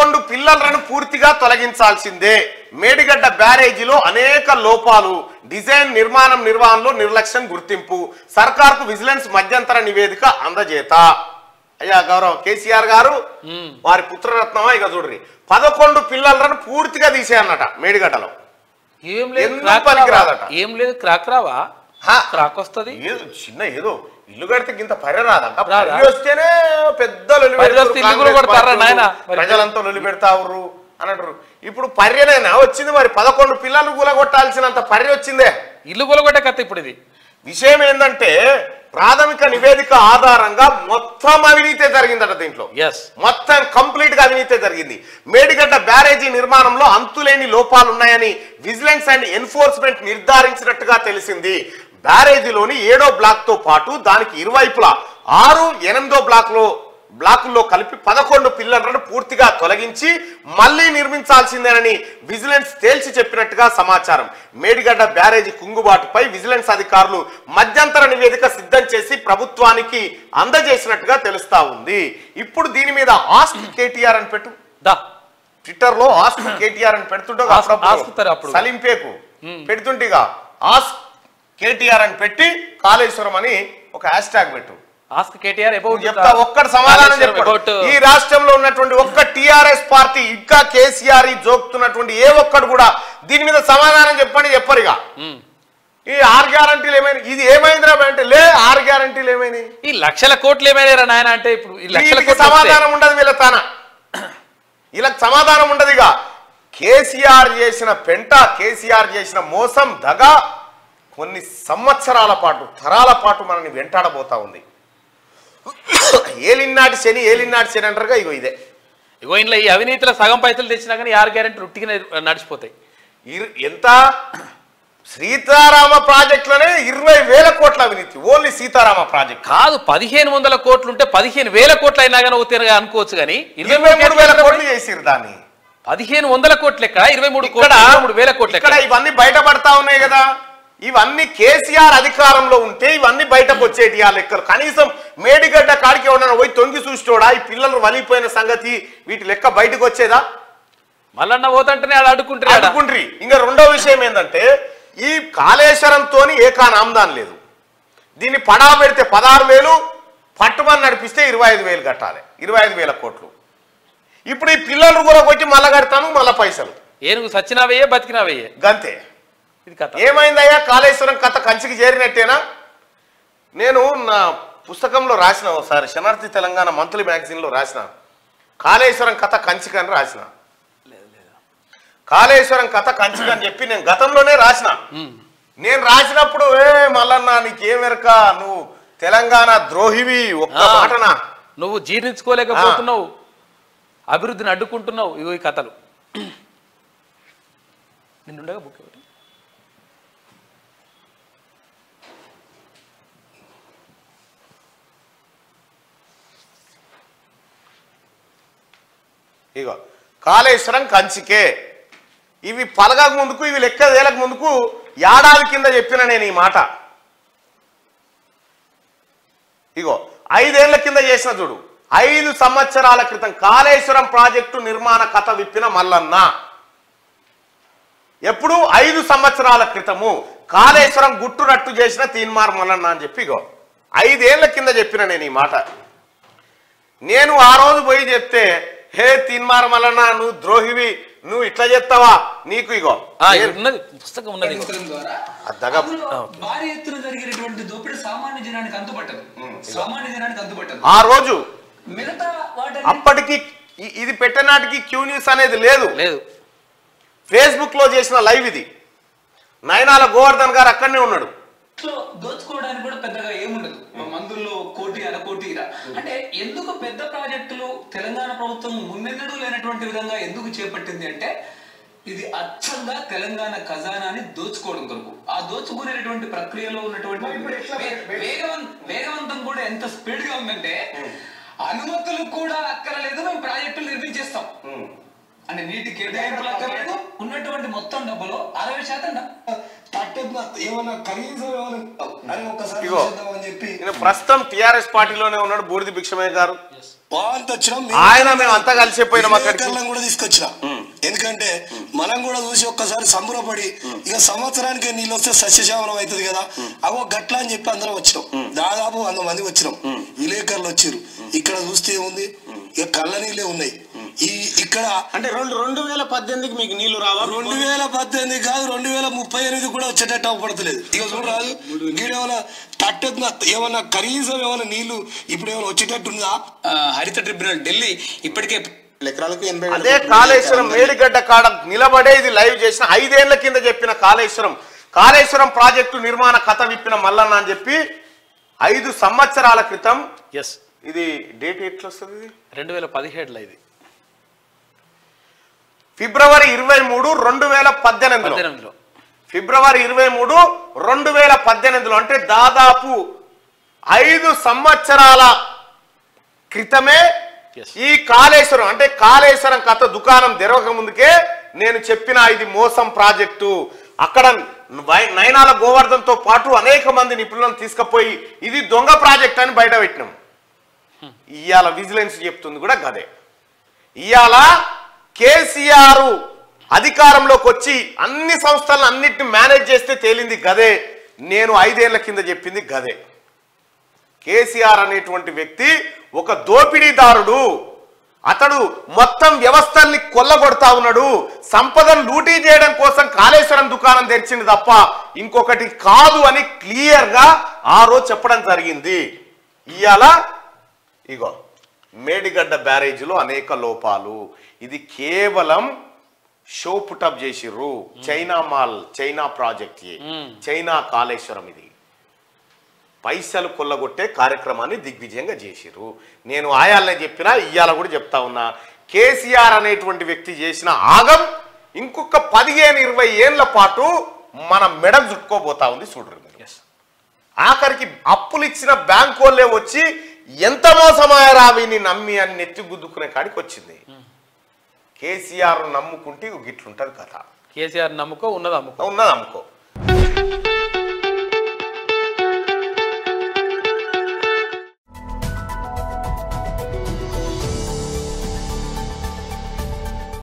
పదకొండు పిల్లలను పూర్తిగా తొలగించాల్సిందే మేడిగడ్డ బ్యారేజీలో అనేక లోపాలు డిజైన్ నిర్మాణం నిర్వహణలో నిర్లక్ష్యం గుర్తింపు సర్కార్కు విజిలెన్స్ మధ్యంతర నివేదిక అందజేత అయ్యా గౌరవ్ కేసీఆర్ గారు వారి పుత్రరత్నమా ఇక చూడ్రి పదకొండు పిల్లలను పూర్తిగా తీసేయన్నట మేడిగడ్డలో ఏం లేదు ఎందుకు క్రాక్ పనికిరాదట? రావా? ఏం లేదు క్రాక్ రావా హా, క్రాక్ వస్తది ఏదో చిన్న ఏదో ఇల్లు కడితే ఇంత పర్య రాదంట రాదా? పర్య వస్తేనే పెద్ద లొలి పర్య పెడతారు వస్తే ఇల్లు కూడా కాంగ్రెస్ కొడతారా పార్టీ నాయనా? వాళ్ళు. మరి ప్రజలంతా లొలి పెడతావురు అని అంటారు ఇప్పుడు పర్యనైనా వచ్చింది మరి పదకొండు పిల్లలు కూలగొట్టాల్సినంత పర్య వచ్చిందే ఇల్లు కూలగొట్టే కథ ఇప్పుడు ఇది విషయం ఏంటంటే ప్రాథమిక నివేదిక ఆధారంగా మొత్తం అవినీతి జరిగిందట దీంట్లో ఎస్ మొత్తం కంప్లీట్ గా అవినీతి జరిగింది మేడిగడ్డ బ్యారేజీ నిర్మాణంలో అంతులేని లోపాలు ఉన్నాయని విజిలెన్స్ అండ్ ఎన్ఫోర్స్మెంట్ నిర్ధారించినట్టుగా తెలిసింది బ్యారేజీలోని ఏడో బ్లాక్ తో పాటు దానికి ఇరువైపులా ఆరు ఎనిమిదో బ్లాక్ లో బ్లాకుల్లో కలిపి పదకొండు పిల్లలను పూర్తిగా తొలగించి మళ్లీ నిర్మించాల్సిందేనని విజిలెన్స్ తేల్చి చెప్పినట్టుగా సమాచారం మేడిగడ్డ బ్యారేజీ కుంగుబాటుపై విజిలెన్స్ అధికారులు మధ్యంతర నివేదిక సిద్ధం చేసి ప్రభుత్వానికి అందజేసినట్టుగా తెలుస్తా ఉంది ఇప్పుడు దీని మీద ఆస్క్ కేటీఆర్ అని పెట్టు దా ట్విట్టర్ లో ఆస్క్ కేటీఆర్ అని పెడుతుంటే ఆస్క్- ఆస్కుతారు అప్పుడు. సలింపేకు పెడుతుంటిగా ఆస్క్ కేటీఆర్ అని పెట్టి కాళేశ్వరం అని ఒక హ్యాష్ ట్యాగ్ పెట్టు ఆస్క్ కేటీఆర్ నువ్వు అబౌట్ చెప్తా ఒక్కటి సమాధానం చెప్పాడు అబౌట్ ఈ రాష్ట్రంలో ఉన్నటువంటి ఒక్క టిఆర్ఎస్ పార్టీ ఇంకా కేసీఆర్ ఈ జోక్తున్నటువంటి ఏ ఒక్కడు కూడా దీని మీద సమాధానం చెప్పండి చెప్పరుగా ఈ ఆరు గ్యారంటీలు ఏమైనా ఇది ఏమైందిరా అంటే లే ఆరు గ్యారంటీలు ఏమైనాయి ఈ లక్షల కోట్లు ఏమైనా నాయన అంటే ఇప్పుడు ఈ లక్షల వీళ్ళకి కోట్లు వస్తే- సమాధానం ఉండదు వీళ్ళ తాన వీళ్ళకి సమాధానం ఉండదు ఇక కేసీఆర్ చేసిన పెంట కేసీఆర్ చేసిన మోసం దగ కొన్ని సంవత్సరాల పాటు తరాల పాటు మనల్ని వెంటాడబోతా ఉంది ఏలినాటి శని ఏలినాటి శని అంటారుగా ఇగో ఇదే ఇగో ఇంట్లో ఈ అవినీతిలో సగం పైసలు తెచ్చినా కానీ ఆరు గ్యారెంటీ రుట్టిగా నడిచిపోతాయి ఇర్- ఎంత సీతారామ ప్రాజెక్టులోనే ఇరవై వేల కోట్ల అవినీతి ఓన్లీ సీతారామ ప్రాజెక్ట్ కాదు పదిహేను వందల కోట్లు ఉంటే పదిహేను వేల కోట్లు అయినా కానీ అవుతాయి అనుకోవచ్చు కానీ ఇరవై ఇరవై మూడు వేల కోట్లు కోట్లు చేసిరు దాన్ని పదిహేను వందల కోట్లు ఎక్కడ ఇరవై మూడు ఇక్కడ కోట్లు ఇరవై మూడు వేల కోట్లు ఇక్కడ ఎక్కడ ఇవన్నీ బయటపడతా ఉన్నాయి కదా ఇవన్నీ కేసీఆర్ అధికారంలో ఉంటే ఇవన్నీ బయటకు వచ్చేటి ఆ లెక్కలు కనీసం మేడిగడ్డ కాడికి ఎవడన్నా పోయి తొంగి చూసినోడా ఈ పిల్లలు వలిపోయిన సంగతి వీటి లెక్క బయటకు వచ్చేదా మల్లన్న పోతంటేనే ఆడ అడుక్కుంటారు ఆడ. అనుకుండ్రి ఇంకా రెండో విషయం ఏంటంటే ఈ కాళేశ్వరంతో ఏకాన్ ఆమ్దాన్ లేదు దీన్ని పడా పెడితే పదహారు వేలు పట్టుమని నడిపిస్తే ఇరవై ఐదు వేలు కట్టాలి ఇరవై ఐదు వేల కోట్లు ఇప్పుడు ఈ పిల్లలు కూడా కొట్టి మళ్ళా కడతాను మళ్ళా పైసలు ఏనుగు సచ్చినావయ్యే బతికినావయ్యే గంతే ఇది కథ ఏమైందయ్యా కాళేశ్వరం కథ కంచికి చేరినట్టేనా నేను నా పుస్తకంలో రాసిన ఒకసారి శనార్థి తెలంగాణ మంత్లీ మ్యాగజైన్లో రాసిన కాళేశ్వరం కథ కంచికి అని రాసిన కాళేశ్వరం కథ కంచికి అని చెప్పి నేను గతంలోనే రాసిన నేను రాసినప్పుడు ఏ మల్లన్న నీకేమెరక నువ్వు తెలంగాణ ద్రోహివి ఒక్క ఆ. మాటనా నువ్వు జీర్ణించుకోలేకపోతున్నావు అభివృద్ధిని అడ్డుకుంటున్నావు ఇగో ఈ కథలు నిన్నుండగా బుక్ ఒకటి ఇగో కాళేశ్వరం కంచికే ఇవి పలగక ముందుకు ఇవి లెక్క తేలక ముందుకు ఏడాది కింద చెప్పిన నేను ఈ మాట ఇగో ఐదేళ్ల కింద చేసిన చూడు ఐదు సంవత్సరాల క్రితం కాళేశ్వరం ప్రాజెక్టు నిర్మాణ కథ విప్పిన మల్లన్న ఎప్పుడు ఐదు సంవత్సరాల క్రితము కాళేశ్వరం గుట్టు రట్టు చేసిన తీన్మార్ మల్లన్న అని చెప్పి ఇగో ఐదేళ్ల కింద చెప్పిన నేను ఈ మాట నేను ఆ రోజు పోయి చెప్తే హే తీన్మార్ మల్లన్న నువ్వు ద్రోహివి నువ్వు ఇట్లా చెప్తావా నీకు ఇగో ఆ, ఇది ఉన్నది పుస్తకం ఉన్నది ఇగో. ప్రభుత్వం ద్వారా అద్దగ అందులో భారీ ఎత్తున జరిగేటువంటి దోపిడీ సామాన్య జనానికి అంతుపట్టదు సామాన్య జనానికి అంతుపట్టదు ఆ రోజు మిగతా వాటి అప్పటికి ఇ- ఇది పెట్టనాటికి క్యూ న్యూస్ అనేది లేదు లేదు ఫేస్బుక్ లో చేసిన లైవ్ ఇది నయనాల గోవర్ధన్ గారు అక్కడనే ఉన్నాడు లో దోచుకోవడానికి కూడా పెద్దగా ఏముండదు మందుల్లో కోటి అర కోటి ఇర. అంటే ఎందుకు పెద్ద ప్రాజెక్టులు తెలంగాణ ప్రభుత్వం మున్నెన్నడూ లేనటువంటి విధంగా ఎందుకు చేపట్టింది అంటే ఇది అచ్చంగా తెలంగాణ ఖజానాని దోచుకోవడం కొరకు ఆ దోచుకునేటువంటి ప్రక్రియలో ఉన్నటువంటి వే- వేగవం వేగవంతం కూడా ఎంత స్పీడ్ గా ఉందంటే అనుమతులు కూడా అక్కర్లేదు మేము ప్రాజెక్టులు నిర్మించేస్తాం అంటే నీటి కేటాయింపులు అక్కర్లేదు ఉన్నటువంటి మొత్తం డబ్బులో అరవై శాతం డబ్బు తట్టెత్తున ఏమన్నా కనీసం ఏమన్నా అని ఒక్కసారి ఇగో. చూద్దామని చెప్పి ఈయన ప్రస్తుతం టిఆర్ఎస్ పార్టీలోనే ఉన్నాడు బూడిది భిక్షమయ్య గారు వాంత వచ్చినాం ఆయన మేము అంతా కలిసిపోయినాం అక్కడికి విలేకరులను కూడా తీసుకొచ్చిన ఎందుకంటే మనం కూడా చూసి ఒక్కసారి సంబరపడి ఇక సంవత్సరానికి నీళ్ళు వస్తే సస్యశామనం అవుతుంది కదా అవో గట్ల అని చెప్పి అందరం వచ్చినాం దాదాపు వంద మంది వచ్చినాం విలేకరులు వచ్చిర్రు ఇక్కడ చూస్తే ఏముంది ఇక కళ్ళ నీళ్ళే ఉన్నాయి ఈ ఇక్కడ అంటే రెండు రెండు వేల పద్దెనిమిదికి మీకు నీళ్లు రావా రెండు వేల పద్దెనిమిది కాదు రెండు వేల ముప్పై ఎనిమిది కూడా వచ్చేటట్టు అవపడతలేదు ఇక చూడరాదు గీడేమన్నా తట్టెత్తున ఏమన్నా కనీసం ఏమన్నా నీళ్లు ఇప్పుడు ఏమైనా వచ్చేటట్టుందా ఆ, హరిత ట్రిబ్యునల్ ఢిల్లీ ఇప్పటికే ఎకరాలకు ఎనభై వేల అదే కోట్లు కాళేశ్వరం మేడిగడ్డ కాడ నిలబడే ఇది లైవ్ చేసిన ఐదేళ్ల కింద చెప్పిన కాళేశ్వరం కాళేశ్వరం ప్రాజెక్టు నిర్మాణ కథ విప్పిన మల్లన్న అని చెప్పి ఐదు సంవత్సరాల క్రితం ఎస్ ఇది డేట్ ఎట్లా వస్తుంది ఇది రెండు వేల పదిహేడులో ఇది ఫిబ్రవరి ఇరవై మూడు రెండు వేల పద్దెనిమిదిలో పద్దెనిమిదిలో ఫిబ్రవరి ఇరవై మూడు రెండు వేల పద్దెనిమిదిలో అంటే దాదాపు ఐదు సంవత్సరాల క్రితమే Yes. ఈ కాళేశ్వరం అంటే కాళేశ్వరం కథ దుకాణం తెరవక ముందుకే నేను చెప్పిన ఇది మోసం ప్రాజెక్టు అక్కడ వై- నయనాల గోవర్ధన్ తో పాటు అనేక మంది నిపుణులను తీసుకుపోయి ఇది దొంగ ప్రాజెక్ట్ అని బయట పెట్టినాం ఇవాళ విజిలెన్స్ చెప్తుంది కూడా గదే ఇవాళ కేసీఆర్ అధికారంలోకి వచ్చి అన్ని సంస్థలను అన్నిటిని మేనేజ్ చేస్తే తేలింది గదే నేను ఐదేళ్ల కింద చెప్పింది గదే కేసీఆర్ అనేటువంటి వ్యక్తి ఒక దోపిడీదారుడు అతడు మొత్తం వ్యవస్థల్ని కొల్లగొడతా ఉన్నాడు సంపదను లూటీ చేయడం కోసం కాళేశ్వరం దుకాణం తెరిచింది తప్ప ఇంకొకటి కాదు అని క్లియర్ గా ఆ రోజు చెప్పడం జరిగింది ఇవాళ ఇగో మేడిగడ్డ బ్యారేజీలో అనేక లోపాలు ఇది కేవలం షో పుటప్ చేసిర్రు చైనా మాల్ చైనా ప్రాజెక్ట్ ఇది. చైనా కాళేశ్వరం ఇది పైసలు కొల్లగొట్టే కార్యక్రమాన్ని దిగ్విజయంగా చేసిర్రు నేను ఆయాలనే చెప్పినా ఇయ్యాల కూడా చెప్తా ఉన్నా కేసీఆర్ అనేటువంటి వ్యక్తి చేసిన ఆగం ఇంకొక పదిహేను ఇరవై ఏళ్ల పాటు మన మెడ చుట్టుకోబోతా ఉంది చూడరు మీరు ఎస్ ఆఖరికి అప్పులు ఇచ్చిన బ్యాంకు వాళ్ళే వచ్చి ఎంత మోసమాయరా వీని నమ్మి అని నెత్తి గుద్దుకునే కాడికి వచ్చింది కేసీఆర్ నమ్ముకుంటే ఇగో గిట్లుంటది కథ కేసీఆర్ నమ్ముకో ఉన్నది అమ్ముకో ఉన్నది అమ్ముకో